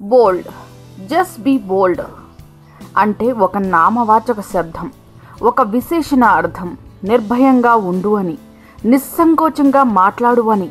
Bold just be bold అంటే ఒక నామవాచక శబ్దం ఒక విశేషణ అర్థం నిర్భయంగా ఉండు అని నిస్సంకోచంగా మాట్లాడు అని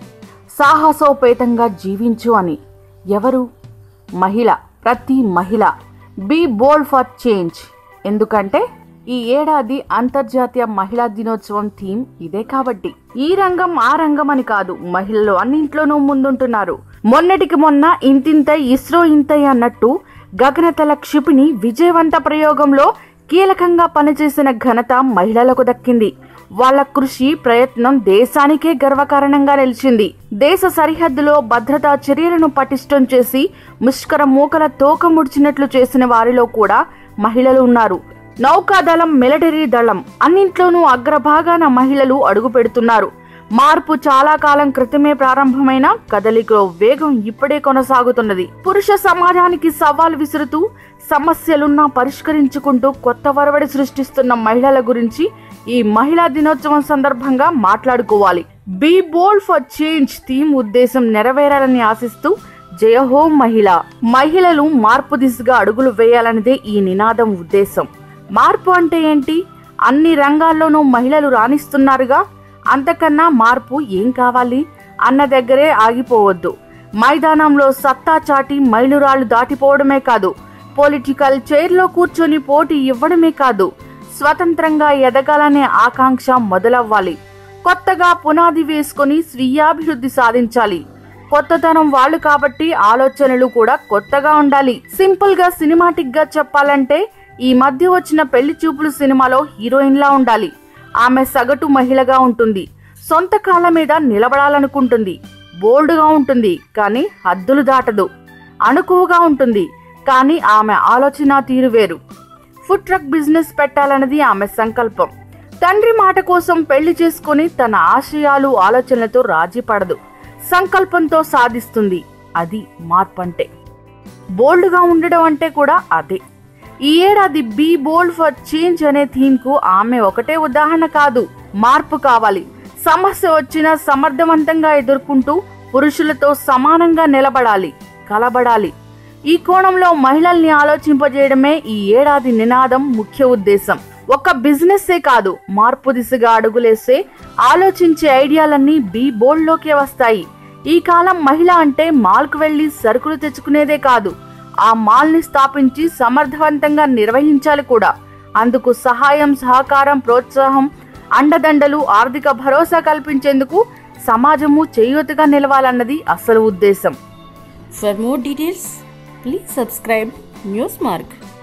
సాహసోపేతంగా జీవించు అని ఎవరు మహిళ ప్రతి మహిళ బీ బోల్డ్ ఫర్ చేంజ్ ఎందుకంటే ఈ ఏడాది అంతర్జాతీయ మహిళా దినోత్సవం థీమ్ ఇదే కాబట్టి ఈ రంగం ఆ రంగం అని కాదు మహిళలు అన్నింట్లోనూ ముందుంటున్నారు మొన్నటికి మొన్న ఇంతింత ఇస్రో ఇంతై అన్నట్టు గగనతల క్షిపిణి విజయవంత ప్రయోగంలో కీలకంగా పనిచేసిన ఘనత మహిళలకు దక్కింది వాళ్ళ కృషి ప్రయత్నం దేశానికే గర్వకారణంగా నిలిచింది దేశ సరిహద్దులో భద్రతా చర్యలను పటిష్టం చేసి ముష్కర మూకల తోక ముడిచినట్లు చేసిన వారిలో కూడా మహిళలు ఉన్నారు నౌకాదళం మిలిటరీ దళం అన్నింట్లోనూ అగ్రభాగాన మహిళలు అడుగు పెడుతున్నారు మార్పు చాలా కాలం క్రితమే ప్రారంభమైన కదలికలో వేగం ఇప్పుడే కొనసాగుతున్నది పురుష సమాజానికి సవాల్ విసురుతూ సమస్యలున్నా పరిష్కరించుకుంటూ కొత్త వరవడి సృష్టిస్తున్న మహిళల గురించి ఈ మహిళా దినోత్సవం సందర్భంగా మాట్లాడుకోవాలి be bold for change theme ఉద్దేశం నెరవేరాలని ఆశిస్తూ జయహో మహిళ మహిళలు మార్పు దిశగా అడుగులు వేయాలన్నదే ఈ నినాదం ఉద్దేశం మార్పు అంటే ఏంటి అన్ని రంగాల్లోనూ మహిళలు రాణిస్తున్నారుగా అంతకన్నా మార్పు ఏం కావాలి అన్న దగ్గరే ఆగిపోవద్దు మైదానంలో సత్తా చాటి మైలురాళ్లు దాటిపోవడమే కాదు పొలిటికల్ చైర్లో కూర్చొని పోటీ ఇవ్వడమే కాదు స్వతంత్రంగా ఎదగాలనే ఆకాంక్ష మొదలవ్వాలి కొత్తగా పునాది వేసుకొని స్వీయాభివృద్ధి సాధించాలి కొత్తతనం వాళ్ళు కాబట్టి ఆలోచనలు కూడా కొత్తగా ఉండాలి సింపుల్ గా సినిమాటిక్ గా చెప్పాలంటే ఈ మధ్య వచ్చిన పెళ్లి చూపులు సినిమాలో హీరోయిన్ లా ఉండాలి ఆమె సగటు మహిళగా ఉంటుంది సొంత కాళ్ళ మీద నిలబడాలనుకుంటుంది బోల్డ్గా ఉంటుంది కానీ హద్దులు దాటదు అణుకువగా ఉంటుంది కానీ ఆమె ఆలోచన తీరు వేరు ఫుడ్ ట్రక్ బిజినెస్ పెట్టాలన్నది ఆమె సంకల్పం తండ్రి మాట కోసం పెళ్లి చేసుకుని తన ఆశయాలు ఆలోచనలతో రాజీ పడదు సంకల్పంతో సాధిస్తుంది అది మార్పు అంటే బోల్డ్గా ఉండడం అంటే కూడా అదే ఈ ఏడాది బీ బోల్డ్ ఫర్ చేంజ్ అనే థీమ్ కు ఆమె ఒకటే ఉదాహరణ కాదు మార్పు కావాలి సమస్య వచ్చినా సమర్థవంతంగా ఎదుర్కొంటూ పురుషులతో సమానంగా నిలబడాలి కలబడాలి ఈ కోణంలో మహిళల్ని ఆలోచింపజేయడమే ఈ ఏడాది నినాదం ముఖ్య ఉద్దేశం ఒక బిజినెస్సే కాదు మార్పు దిశగా అడుగులేసే ఆలోచించే ఐడియాలన్నీ బీ బోల్డ్లోకే వస్తాయి ఈ కాలం మహిళ అంటే మాల్కు వెళ్లి సరుకులు తెచ్చుకునేదే కాదు ఆ మాల్ని స్థాపించి సమర్థవంతంగా నిర్వహించాలి కూడా అందుకు సహాయం సహకారం ప్రోత్సాహం అండదండలు ఆర్థిక భరోసా కల్పించేందుకు సమాజము చేయూతగా నిలవాలన్నది అసలు ఉద్దేశం For more details, please subscribe Newsmark.